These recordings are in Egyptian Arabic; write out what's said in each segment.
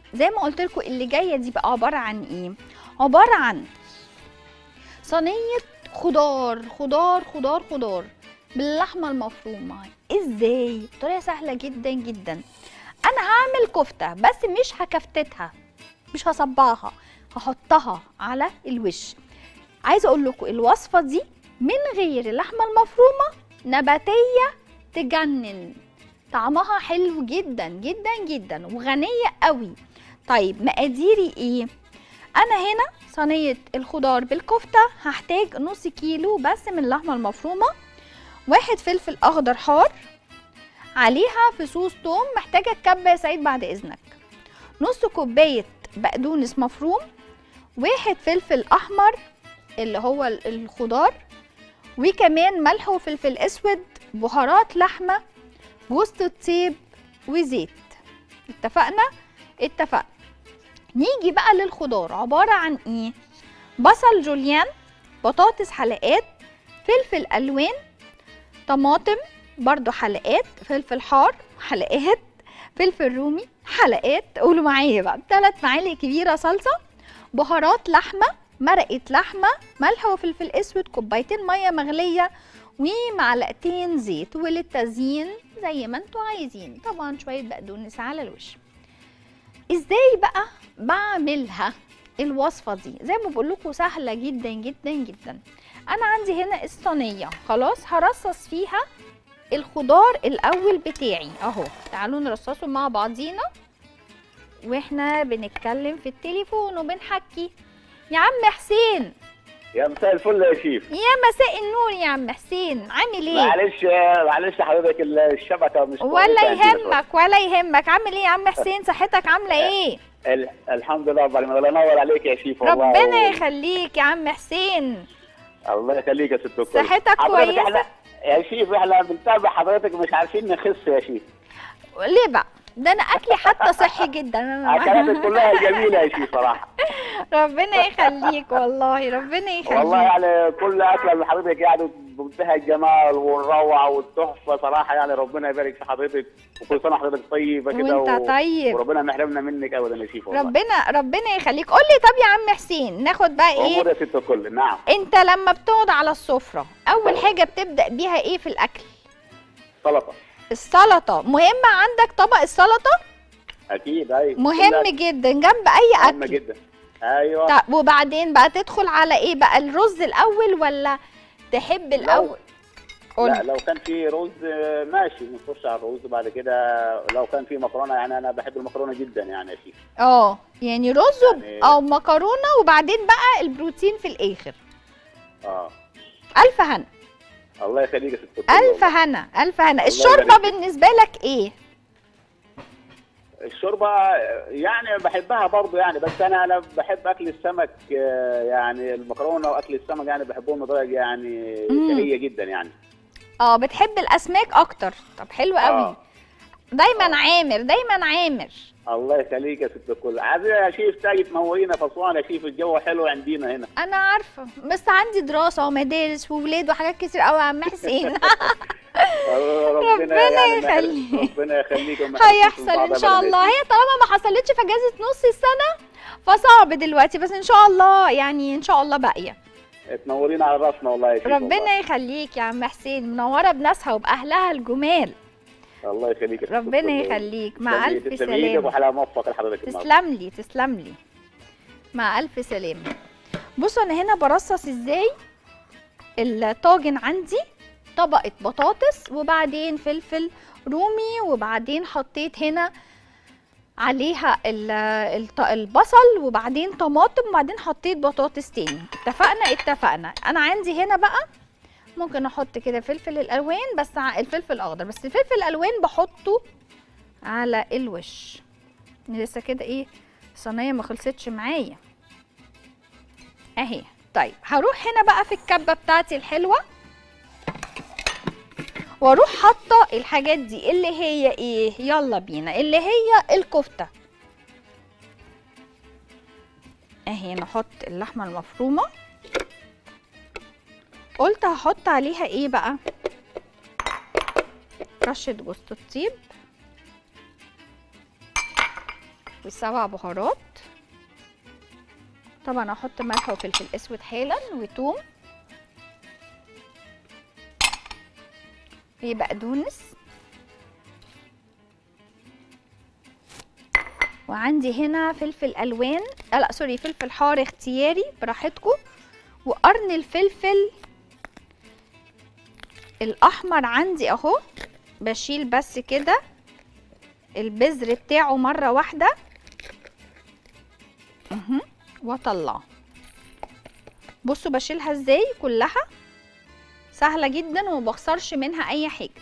زي ما قلت لكم اللي جايه دي بقى عباره عن ايه عباره عن صينيه خضار خضار خضار خضار باللحمه المفرومه ازاي بطريقه سهله جدا جدا انا هعمل كفته بس مش هكفتتها مش هصبعها هحطها على الوش عايزه اقول لكم الوصفه دي من غير اللحمه المفرومه نباتيه تجنن طعمها حلو جدا جدا جدا وغنيه قوي طيب مقاديري ايه انا هنا صينيه الخضار بالكفته هحتاج نص كيلو بس من اللحمه المفرومه واحد فلفل اخضر حار عليها فصوص توم محتاجه الكبه يا سعيد بعد اذنك نص كوبايه بقدونس مفروم واحد فلفل احمر اللي هو ال- الخضار وكمان ملح وفلفل اسود بهارات لحمه جوز الطيب وزيت اتفقنا اتفقنا نيجي بقى للخضار عباره عن ايه بصل جوليان بطاطس حلقات فلفل الوان طماطم برضو حلقات فلفل حار حلقات فلفل رومي حلقات قولوا معايا بقى ثلاث معالق كبيره صلصه بهارات لحمه مرقه لحمه ملح وفلفل اسود كوبايتين ميه مغليه ومعلقتين زيت وللتزيين زي ما انتوا عايزين طبعا شويه بقدونس على الوش ازاي بقى بعملها الوصفه دي زي ما بقول لكم سهله جدا جدا جدا انا عندي هنا الصينيه خلاص هرصص فيها الخضار الاول بتاعي اهو تعالوا نرصصه مع بعضينا واحنا بنتكلم في التليفون وبنحكي يا عم حسين يا مساء الفل يا شيف يا مساء النور يا عم حسين عامل ايه معلش معلش حضرتك الشبكه مش ولا كويسة عندنا يهمك ولا يهمك عامل ايه يا عم حسين صحتك عامله ايه ال- الحمد لله رب العالمين الله ينور عليك يا شيف والله ربنا و- يخليك يا عم حسين الله يخليك يا ست الكل صحتك حضرتك كويسة؟ احنا يا شيف احنا بنتابع حضرتك مش عارفين نخس يا شيف ليه بقى ده انا اكلي حتى صحي جدا اكلاتك كلها جميله يا شيف صراحه ربنا يخليك والله ربنا يخليك والله يعني كل اكله من حضرتك يعني بمنتهى الجمال والروعه والتحفه صراحه يعني ربنا يبارك في حضرتك وكل سنه حضرتك طيبه كده وانت طيب. وربنا ما يحرمنا منك ابدا يا شيف والله ربنا ربنا يخليك قول لي طب يا عم حسين ناخد بقى امور ايه يا ست الكل نعم انت لما بتقعد على السفره اول حاجه بتبدا بيها ايه في الاكل سلطه السلطه مهمه عندك طبق السلطه اكيد ايوه مهم كلها جدا جنب اي مهمه اكل جدا ايوه طب وبعدين بقى تدخل على ايه بقى الرز الاول ولا تحب الاول قول لا لو كان في رز آه، ماشي نخش على الرز بعد كده لو كان في مكرونه يعني انا بحب المكرونه جدا يعني يا شيف اه يعني رز وب- يعني- او مكرونه وبعدين بقى البروتين في الاخر اه الف هنا الله يخليك يا ست الكل الف والله. هنا الف هنا الله الشوربه يبارك فيك. بالنسبه لك ايه الشوربه آه، يعني بحبها برضه يعني بس انا انا بحب اكل السمك آه، يعني المكرونه واكل السمك يعني بحبهم بدرجه يعني مم. شهيه جدا يعني اه بتحب الاسماك اكتر طب حلو قوي آه. دايما آه. عامر دايما عامر الله يخليك يا ست الكل عايز يا شيف تاجي تنورينا في اسوان يا شيف الجو حلو عندنا هنا انا عارفه بس عندي دراسه ومدارس وولاد وحاجات كتير قوي يا عم حسين آه، ربنا يعني ما- يخليك. ربنا يخليك وما يحرمكيش من هيحصل بعض ان شاء أبداً. الله هي طالما ما حصلتش في اجازه نص السنه فصعب دلوقتي بس ان شاء الله يعني ان شاء الله باقيه تنورينا على راسنا والله يا شيخ والله. ربنا يخليك يا عم حسين منوره بناسها وباهلها الجمال الله يخليك يا ست ربنا الكل. يخليك مع تسلمي- الف تسلمي ايدك سلامه وحلاوه موفق لحضرتك النهارده تسلم لي تسلم لي مع الف سلامه بصوا انا هنا برصص ازاي الطاجن عندي طبقه بطاطس وبعدين فلفل رومي وبعدين حطيت هنا عليها ال- الط- البصل وبعدين طماطم وبعدين حطيت بطاطس تاني اتفقنا اتفقنا انا عندي هنا بقى ممكن احط كده فلفل الالوان بس ع- الفلفل الاخضر بس الفلفل الالوان بحطه على الوش لسه كده ايه الصينيه ما خلصتش معايا اهي طيب هروح هنا بقى في الكبه بتاعتي الحلوه واروح حاطه الحاجات دي اللي هي ايه يلا بينا اللي هي الكفته اهي نحط اللحمه المفرومه قلت هحط عليها ايه بقى رشه جوز الطيب والسبع بهارات طبعا احط ملح وفلفل اسود حالا وتوم وبقدونس وعندي هنا فلفل الوان آه لا سوري فلفل حار اختياري براحتكم وقرن الفلفل الاحمر عندي اهو بشيل بس كده البذر بتاعه مره واحده اها واطلعه بصوا بشيلها ازاي كلها سهله جدا وما بخسرش منها اي حاجه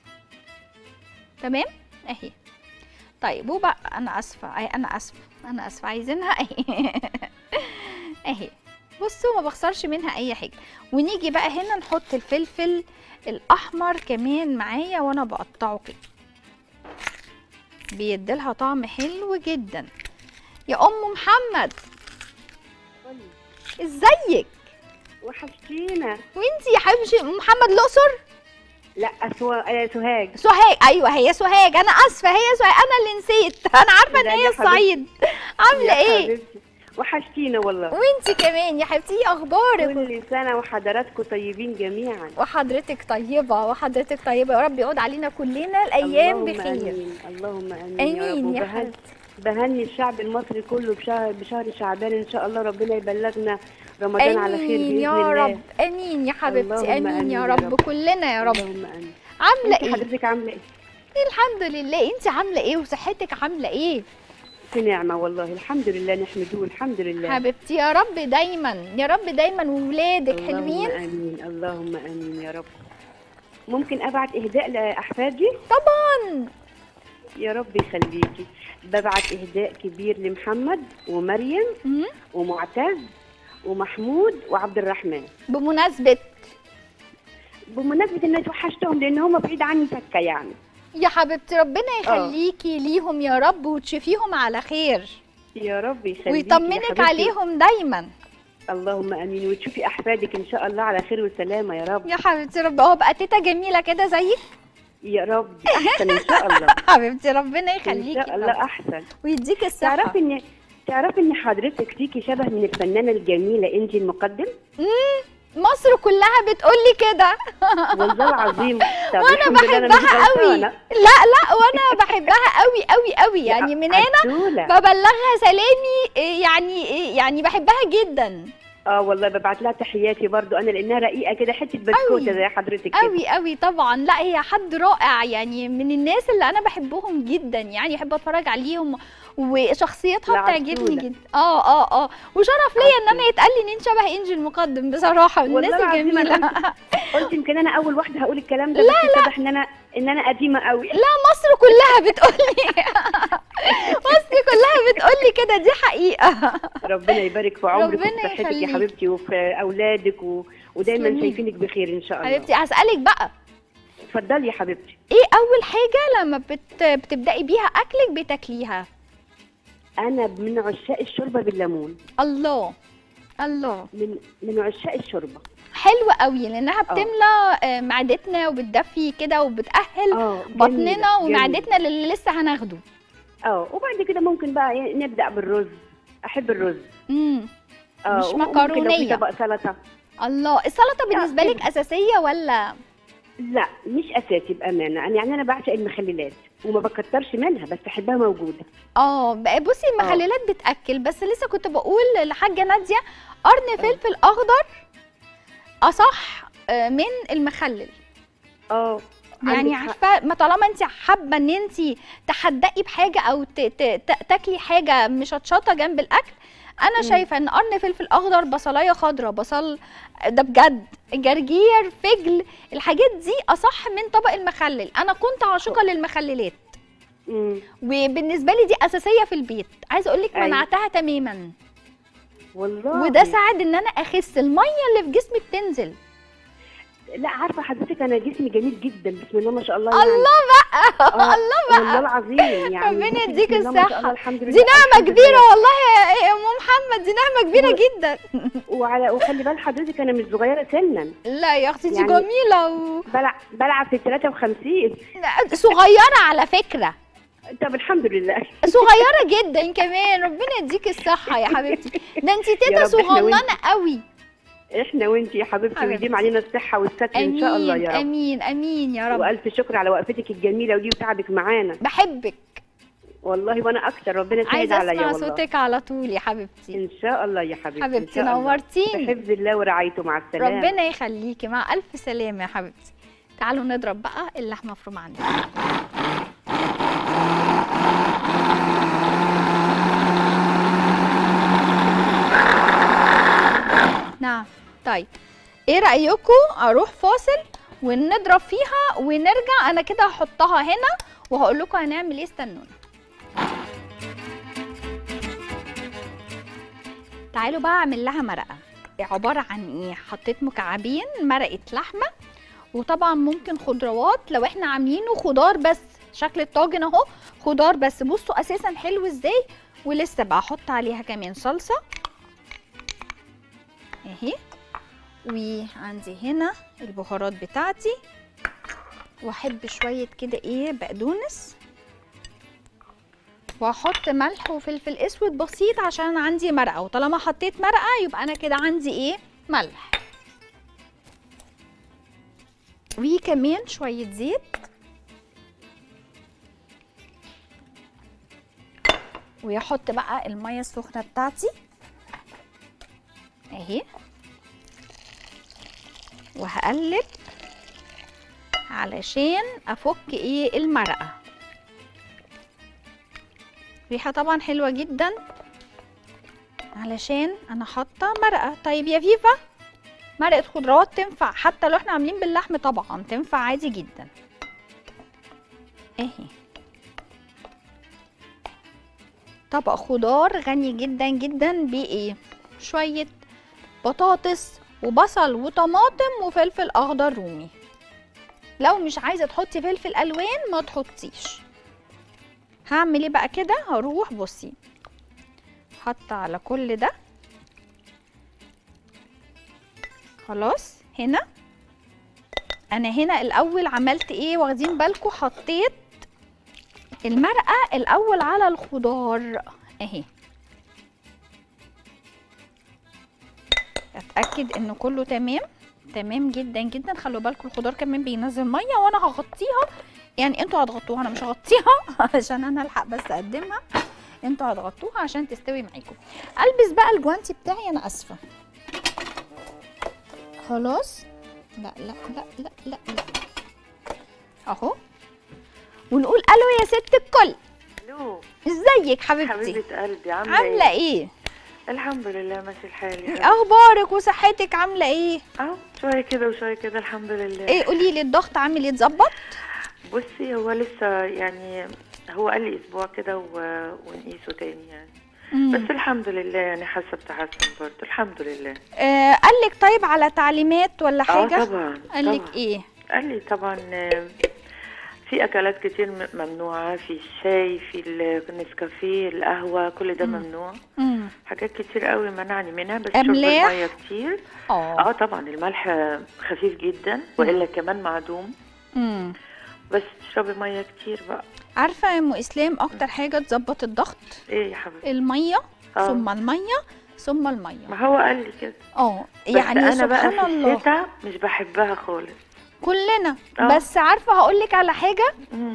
تمام اهي طيب وبقى انا اسفه أي انا اسفه انا اسفه عايزينها اهي اهي بصوا ما بخسرش منها اي حاجه ونيجي بقى هنا نحط الفلفل الاحمر كمان معايا وانا بقطعه كده بيديلها طعم حلو جدا يا ام محمد ازيك وحشتينا وانتي يا حبيبتي أم محمد الاقصر لا سوا... آه، سوهاج سوهاج ايوه هي سوهاج انا اسفه هي سوهاج انا اللي نسيت انا عارفه ان لا هي يا حبيبتي. الصعيد عامله يا ايه حبيبتي. وحشتينا والله وانتي كمان يا حبيبتي ايه اخبارك كل سنه وحضراتكم طيبين جميعا وحضرتك طيبه وحضرتك طيبه يا رب يعود علينا كلنا الايام اللهم بخير امين اللهم امين, يا رب امين يا وبهن- حبيبتي بهني الشعب المصري كله بشهر بشهر شعبان ان شاء الله ربنا يبلغنا رمضان على خير امين باذن يا الله رب امين يا حبيبتي اللهم امين آمين يا يا رب رب. كلنا يا رب اللهم امين عامله انت ايه حضرتك عامله ايه الحمد لله انت عامله ايه وصحتك عامله ايه في نعمه والله الحمد لله نحمده الحمد لله حبيبتي يا رب دايما يا رب دايما وولادك اللهم حلوين امين اللهم امين يا رب ممكن ابعت اهداء لاحفادي طبعا يا رب يخليكي ببعت اهداء كبير لمحمد ومريم مم. ومعتز ومحمود وعبد الرحمن بمناسبه بمناسبه ان توحشتهم لان هم بعيد عني سكه يعني يا حبيبتي ربنا يخليكي ليهم يا رب وتشوفيهم على خير يا رب يخليكي يا ويطمنك حبيبتي. عليهم دايما اللهم امين وتشوفي احفادك ان شاء الله على خير وسلامه يا رب يا حبيبتي رب اهو بقى تيتا جميله كده زيك يا رب دي احسن ان شاء الله حبيبتي ربنا ان يخليكي شاء يا الله رب. احسن ويديك الصحه تعرفي ان تعرفي ان حضرتك فيكي شبه من الفنانه الجميله انجي المقدم مصر كلها بتقولي كده والله العظيم طب وانا الحمد لله أنا مش بحبها قوي غلطانة. لا لا وانا بحبها قوي قوي قوي يعني من هنا عسولة. ببلغها سلامي إيه يعني إيه يعني بحبها جدا اه والله ببعت لها تحياتي برضو انا لانها رقيقه كده حته أوي. بسكوته زي حضرتك كده قوي قوي طبعا لا هي حد رائع يعني من الناس اللي انا بحبهم جدا يعني احب اتفرج عليهم وشخصيتها لا، بتعجبني عسولة. جدا اه اه اه وشرف ليا ان انا عسولة. يتقال لي ان انت شبه انجي المقدم بصراحه من والله الناس العظيم الجميله أنا قلت يمكن انا اول واحده هقول الكلام ده لا بس اتضح ان انا ان انا قديمه قوي لا مصر كلها بتقولي مصر كلها بتقولي كده دي حقيقه ربنا يبارك في عمرك ربنا وفي صحتك يا يخليك. حبيبتي وفي اولادك و... ودايما تسلمي. شايفينك بخير ان شاء الله حبيبتي هسالك بقى اتفضلي يا حبيبتي ايه اول حاجه لما بت... بتبداي بيها اكلك بتاكليها انا من عشاق الشوربه بالليمون الله الله من من عشاق الشوربه حلوة قوي لانها بتملى آه، معدتنا وبتدفي كده وبتأهل اه بطننا جميلة، ومعدتنا للي لسه هناخده اه وبعد كده ممكن بقى إيه نبدا بالرز احب الرز امم اه مش وممكن لو مكرونية. في طبق سلطه الله السلطة بالنسبة لك كده. أساسية ولا لا مش اساسي بامانه انا يعني انا بعشق المخللات وما بكترش منها بس احبها موجوده اه بقى بصي المخللات بتأكل بس لسه كنت بقول لحاجة نادية قرن فلفل أخضر أصح آه، من المخلل اه يعني عندك حق. عارفه ما طالما انت حابه ان انت تحدقي بحاجه او ت- ت- ت- تاكلي حاجه مشطشطه جنب الاكل انا مم. شايفه ان قرن فلفل اخضر بصلايه خضراء بصل ده بجد جرجير فجل الحاجات دي اصح من طبق المخلل انا كنت عاشقه للمخللات مم. وبالنسبه لي دي اساسيه في البيت عايزه اقول لك أيوة. منعتها تماما والله وده ساعد ان انا اخس الميه اللي في جسمي بتنزل لا عارفه حضرتك انا جسمي جميل جدا بسم الله ما شاء الله الله يعني. بقى آه، الله بقى والله العظيم يعني ربنا جسمي يديك بسم الله ما شاء الصحة. الله الحمد لله دي نعمه الحمد كبيره لله. والله يا يا ام محمد دي نعمه كبيره و- جدا وعلى وخلي بال حضرتك انا مش صغيره سنا لا يا اختي دي يعني- جميله و... بلعب بلعب في 53 لا، صغيره على فكره طب الحمد لله صغيره جدا كمان ربنا يديك الصحه يا حبيبتي ده انت تيتا رب إحنا صغننه قوي احنا وانت يا حبيبتي حبيبتي. ويديم علينا الصحه والستر ان شاء الله امين يا رب امين امين يا رب والف شكر على وقفتك الجميله ودي وتعبك معانا بحبك والله وانا اكتر ربنا يسهل عايزه عليا اسمع والله صوتك على طول يا حبيبتي ان شاء الله يا حبيبتي إن حبيبتي شاء الله. نورتيني بحفظ الله ورعايته مع السلامه ربنا يخليكي مع الف سلامه يا حبيبتي تعالوا نضرب بقى اللحمه مفرومه عندنا نعم طيب ايه رايكم اروح فاصل ونضرب فيها ونرجع انا كده هحطها هنا وهقول لكم هنعمل ايه استنونا تعالوا بقى اعمل لها مرقه عباره عن ايه حطيت مكعبين مرقه لحمه وطبعا ممكن خضروات لو احنا عاملينه خضار بس شكل الطاجن اهو خضار بس بصوا اساسا حلو ازاي ولسه بقى احط عليها كمان صلصه اهي وعندي هنا البهارات بتاعتي واحب شويه كده ايه بقدونس واحط ملح وفلفل اسود بسيط عشان عندي مرقه وطالما حطيت مرقه يبقى انا كده عندي ايه ملح وكمان شويه زيت ويحط بقى الميه السخنه بتاعتي اهي وهقلب علشان افك ايه المرقه ريحه طبعا حلوه جدا علشان انا حاطه مرقه طيب يا فيفا مرقه خضروات تنفع حتى لو احنا عاملين باللحم طبعا تنفع عادي جدا اهي طبق خضار غني جدا جدا بايه شويه بطاطس وبصل وطماطم وفلفل اخضر رومي لو مش عايزه تحطي فلفل الوان ما تحطيش هعمل ايه بقى كده هروح بصي حط على كل ده خلاص هنا انا هنا الاول عملت ايه واخدين بالكم حطيت المرقه الاول على الخضار اهي اتاكد ان كله تمام تمام جدا جدا خلوا بالكم الخضار كمان بينزل ميه وانا هغطيها يعني انتوا هتغطوها انا مش هغطيها علشان انا الحق بس اقدمها انتوا هتغطوها عشان تستوي معاكم البس بقى الجوانتي بتاعي انا اسفه خلاص لا لا لا لا لا لا اهو ونقول الو يا ست الكل الو ازيك حبيبتي حبيبة قلبي عاملة عامله ايه؟ ايه الحمد لله ماشي الحال يا حبيبتي. اخبارك وصحتك عامله ايه اهو شوية كده وشوية كده الحمد لله ايه قولي لي الضغط عامل ايه اتظبط بصي هو لسه يعني هو قال لي اسبوع كده و- ونقيسه تاني يعني مم. بس الحمد لله يعني حاسة بتحسن برضه الحمد لله آه قال لك طيب على تعليمات ولا اه حاجه طبعا قال لك طبعا. ايه قال لي طبعا آه، في اكلات كتير م- ممنوعة في الشاي في النسكافيه القهوة كل ده مم. ممنوع امم حاجات كتير قوي منعني منها بس أملاح؟ شرب المية كتير اه اه طبعا الملح خفيف جدا والا كمان معدوم امم بس تشربي ميه كتير بقى عارفه يا ام اسلام اكتر حاجه تظبط الضغط ايه يا حبيبتي الميه آه. ثم الميه ثم الميه ما هو قال لي كده اه بس يعني انا بقى سبحان في الله الشتاء مش بحبها خالص كلنا آه. بس عارفه هقول لك على حاجه مم.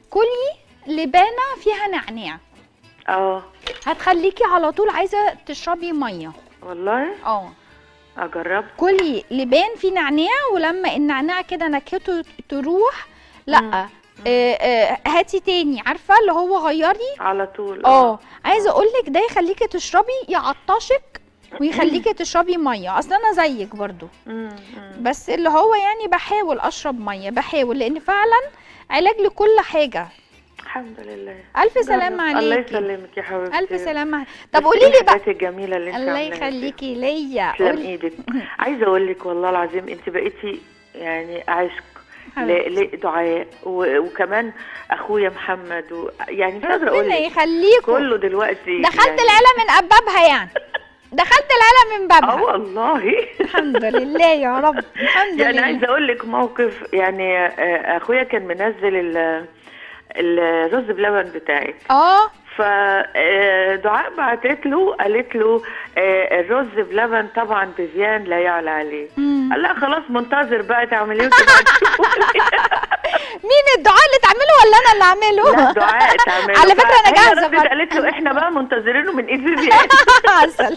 كلي لبانه فيها نعناع اه هتخليكي على طول عايزه تشربي ميه والله اه اجرب كلي لبان فيه نعناع ولما النعناع كده نكهته تروح لا مم. آه آه هاتي تاني عارفه اللي هو غيري على طول اه عايزه اقول لك ده يخليكي تشربي يعطشك ويخليكي تشربي ميه اصل انا زيك برضو مم. مم. بس اللي هو يعني بحاول اشرب ميه بحاول لان فعلا علاج لكل حاجه الحمد لله الف سلام جرب. الله عليكي يسلمك يا حبيبتي الف سلامه بس طب قولي إيه لي بقى الحاجات الجميله اللي انت الله عاملاها دي؟ يخليكي ليا تسلم قولي ايدك عايزه اقول لك والله العظيم انت بقيتي يعني عشق حبيبتي. لدعاء و- وكمان اخويا محمد و... يعني مش قادره اقول ربنا لك يخليكم كله دلوقتي دخلت يعني... العيله من ابوابها يعني دخلت العيله من اه بابها والله الحمد لله يا رب الحمد يعني لله عايزه اقول لك موقف يعني آه، اخويا كان منزل ال الرز بلبن بتاعك اه فدعاء بعتت له قالت له آه، الرز بلبن طبعا فيفيان لا يعلى عليه مم. قال لا خلاص منتظر بقى تعمليه وتبقى تشوفي. مين الدعاء اللي تعمله ولا انا اللي اعمله لا دعاء تعمله على فكره انا فهي جاهزه ردت برضه. قالت له احنا بقى منتظرينه من ايد فيفيان عسل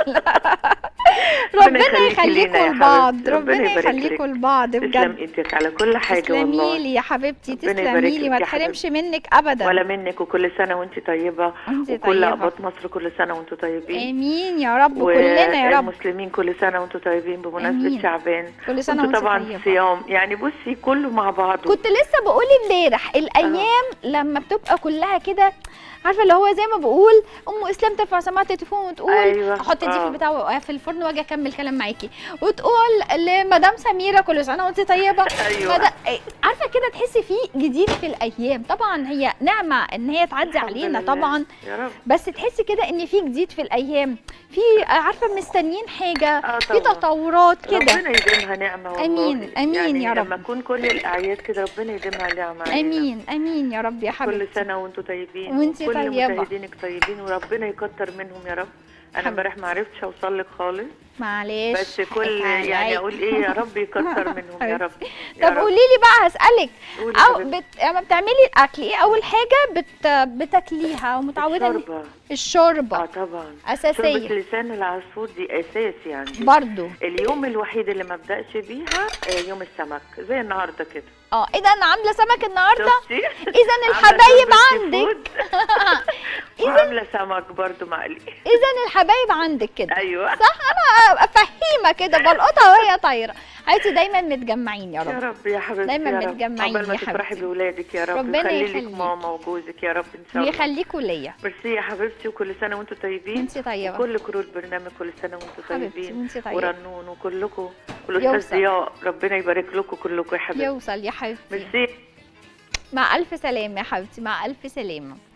ربنا يخليكي يخليكم لينا يا لبعض حبيبتي. ربنا ربنا يبارك يخليكم لك. لبعض تسلم بجد ايدك على كل حاجه تسلمي والله لي يا حبيبتي ربنا تسلمي يبارك لي لك ما يا تحرمش منك ابدا ولا منك وكل سنه وانت طيبه وانت وكل طيبة. اباط مصر كل سنه وانتم طيبين امين يا رب كلنا يا رب والمسلمين كل سنه وانتم طيبين بمناسبه آمين. شعبان كل سنه وانتوا وانت طبعا طيبه صيام يعني بصي كله مع بعضه كنت لسه بقول امبارح الايام لما بتبقى كلها كده عارفه اللي هو زي ما بقول ام اسلام ترفع سماعه التليفون وتقول أيوة. احط دي في آه. البتاع وأوقف في الفرن واجي اكمل كلام معاكي وتقول لمدام سميره كل سنه وانت طيبه أيوة. مد- إيه، عارفه كده تحسي في جديد في الايام طبعا هي نعمه ان هي تعدي الحمد علينا لله. طبعا يا رب بس تحسي كده ان في جديد في الايام في عارفه مستنيين حاجه آه في طبعاً. تطورات كده ربنا يديمها نعمه والله آمين، آمين يعني يا رب. لما تكون كل الاعياد كده ربنا يديمها نعمه علينا. امين امين يا رب يا حبيبتي كل سنه وانتم طيبين وانتي وكل طيبة. مشاهدينك طيبين وربنا يكتر منهم يا رب انا حبيبتي. امبارح ما عرفتش اوصل لك خالص معلش بس كل حقك يعني عليا. اقول ايه يا رب يكتر منهم يا رب يا طب رب. قولي لي بقى هسألك قولي يا او حبيبتي. بت... لما بتعملي الاكل ايه اول حاجه بت... بتاكليها ومتعوده إن- الشوربه الشوربه اه طبعا اساسيه شوربه لسان العصفور دي اساس يعني برضو اليوم الوحيد اللي ما ابداش بيها آه، يوم السمك زي النهارده كده اه ايه ده انا عامله سمك النهارده شفتي اذا عاملة الحبايب شوربة عندك سي فود وعامله سمك برضو مقلي اذا الحبايب عندك كده ايوه صح انا افهمها كده بلقطها وهي طايره حياتي دايما متجمعين يا يا رب رب يا حبيبتي دايما يا رب. متجمعين عقبال ما يا تفرحي حبيبتي. بولادك يا رب ربنا يخلي لك يخليك. ماما وجوزك يا رب ان شاء الله ويخليكوا ليا ميرسي يا حبيبتي وكل سنه وانتم طيبين انت طيبه كل كرو البرنامج كل سنه وانتم حبيبتي طيبين وانت طيبه ورنون وكلكم والاستاذ يوصل. ضياء ربنا يبارك لكم كلكم يا حبيبتي يوصل يا حبيبتي ميرسي مع الف سلامه يا حبيبتي مع الف سلامه